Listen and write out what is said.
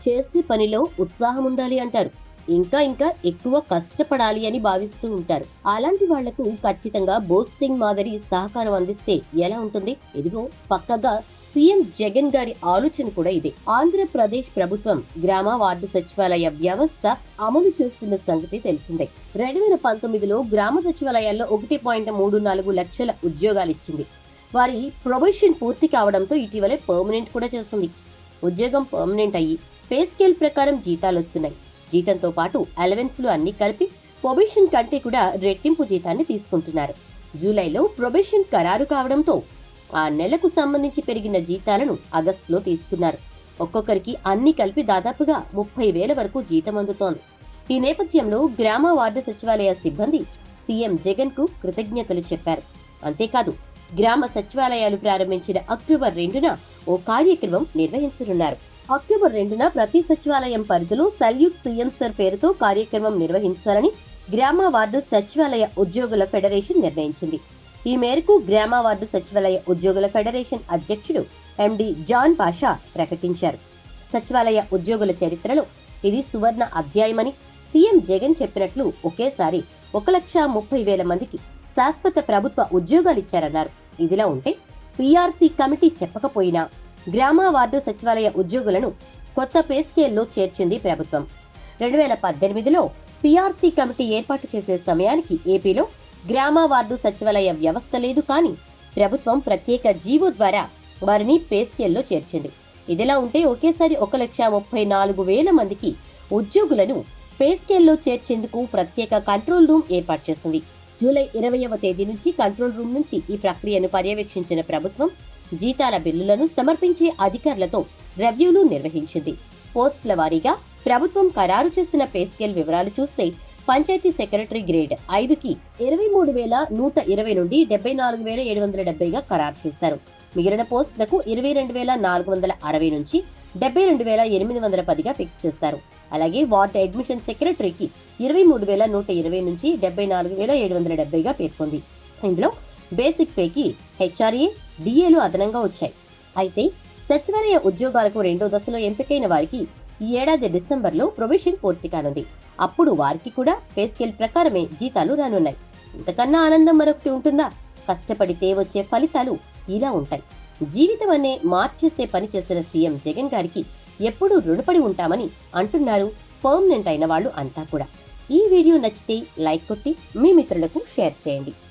చేసే పనిలో ఉత్సాహం ఉండాలి అంటారు ఇంకా ఇంకా ఎక్కువ కష్టపడాలి అని భావిస్తూ ఉంటారు అలాంటి వాళ్లకు ఖచ్చితంగా బోస్టింగ్ మాదిరి సహకారం అందిస్తే ఎలా ఉంటుంది ఇదిగో పక్కగా సీఎం జగన్ గారి ఆలోచన కూడా ఇదే ఆంధ్రప్రదేశ్ ప్రభుత్వం గ్రామ వార్డు సచివాలయ వ్యవస్థ అమలు చేస్తున్న సంగతి తెలిసిందే రెండు వేల పంతొమ్మిదిలో గ్రామ సచివాలయాల్లో ఒకటి పాయింట్ మూడు నాలుగు లక్షల ఉద్యోగాలు ఇచ్చింది వారి ప్రొబేషన్ పూర్తి కావడంతో ఇటీవలే పర్మనెంట్ కూడా చేసింది ఉద్యోగం పర్మనెంట్ అయ్యి పే స్కేల్ ప్రకారం జీతాలు వస్తున్నాయి జీతంతో పాటు అలవెన్స్లు అన్ని కలిపి ప్రొబేషన్ కంటే కూడా రెట్టింపు జీతాన్ని తీసుకుంటున్నారు జూలైలో ప్రొబేషన్ ఖరారు కావడంతో ఆ నెలకు సంబంధించి పెరిగిన జీతాలను ఆగస్టులో తీసుకున్నారు ఒక్కొక్కరికి అన్ని కలిపి దాదాపుగా ముప్పై వేల వరకు జీతం అందుతోంది ఈ నేపథ్యంలో గ్రామ వార్డు సచివాలయ సిబ్బంది సీఎం జగన్ కు కృతజ్ఞతలు చెప్పారు అంతేకాదు గ్రామ సచివాలయాలు ప్రారంభించిన అక్టోబర్ రెండున ఓ కార్యక్రమం నిర్వహించనున్నారు అక్టోబర్ రెండున ప్రతి సచివాలయం పరిధిలో సల్యూట్ సీఎం సర్ పేరుతో కార్యక్రమం నిర్వహించాలని గ్రామ వార్డు సచివాలయ ఉద్యోగుల ఫెడరేషన్ నిర్ణయించింది ఈ మేరకు గ్రామ వార్డు సచివాలయ ఉద్యోగుల ఫెడరేషన్ అధ్యక్షుడు ఎండి జాన్ పాషా ప్రకటించారు సచివాలయ ఉద్యోగుల చరిత్రలో ఇది సువర్ణ అధ్యాయమని సీఎం జగన్ చెప్పినట్లు ఒకేసారి ఒక లక్ష ముప్పై వేల మందికి శాశ్వత ప్రభుత్వ ఉద్యోగాలిచ్చారన్నారు ఇదిలా ఉంటే పీఆర్సీ కమిటీ చెప్పకపోయినా గ్రామ వార్డు సచివాలయ ఉద్యోగులను కొత్త పే స్కేల్లో చేర్చింది ప్రభుత్వం రెండు వేల పద్దెనిమిదిలో పీఆర్సీ కమిటీ ఏర్పాటు చేసే సమయానికి ఏపీలో గ్రామ వార్డు సచివాలయ వ్యవస్థ లేదు కానీ ప్రభుత్వం ప్రత్యేక జీవో ద్వారా వారిని పే స్కేల్లో చేర్చింది ఇదిలా ఉంటే ఒకేసారి ఒక లక్ష ముప్పై నాలుగు వేల మందికి ఉద్యోగులను పే స్కేల్లో చేర్చేందుకు ప్రత్యేక కంట్రోల్ రూమ్ ఏర్పాటు చేసింది జూలై ఇరవైవ తేదీ నుంచి కంట్రోల్ రూమ్ నుంచి ఈ ప్రక్రియను పర్యవేక్షించిన ప్రభుత్వం జీతాల బిల్లులను సమర్పించే అధికారులతో రెవ్యూలు నిర్వహించింది పోస్టుల వారీగా ప్రభుత్వం ఖరారు చేసిన పే స్కేల్ వివరాలు చూస్తే పంచాయతీ సెక్రటరీ గ్రేడ్ ఐదుకి ఇరవై మూడు వేల నూట ఇరవై నుండి డెబ్బై నాలుగు వేల ఏడు వందల డెబ్బైగా ఖరారు చేశారు మిగిలిన పోస్టులకు ఇరవై రెండు వేల నాలుగు వందల అరవై నుంచి డెబ్బై రెండు వేల ఎనిమిది వందల పదిగా ఫిక్స్ చేశారు అలాగే వార్డు అడ్మిషన్ సెక్రటరీకి ఇరవై మూడు వేల నూట ఇరవై నుంచి డెబ్బై నాలుగు వేల ఏడు వందల డెబ్బైగా పేర్కొంది ఇందులో బేసిక్ పేకి హెచ్ఆర్ఏ డిఏలు అదనంగా వచ్చాయి అయితే సచివాలయ ఉద్యోగాలకు రెండో దశలో ఎంపికైన వారికి ఈ ఏడాది డిసెంబర్లో ప్రొవిషన్ పూర్తి కానుంది అప్పుడు వారికి కూడా పే స్కేల్ ప్రకారమే జీతాలు రానున్నాయి ఇంతకన్నా ఆనందం మరొకటి ఉంటుందా కష్టపడితే వచ్చే ఫలితాలు ఇలా ఉంటాయి జీవితం అనే మార్చేసే పని చేసిన సీఎం జగన్ గారికి ఎప్పుడూ రుణపడి ఉంటామని అంటున్నారు పర్మనెంట్ అయిన వాళ్ళు అంతా కూడా ఈ వీడియో నచ్చితే లైక్ కొట్టి మీ మిత్రులకు షేర్ చేయండి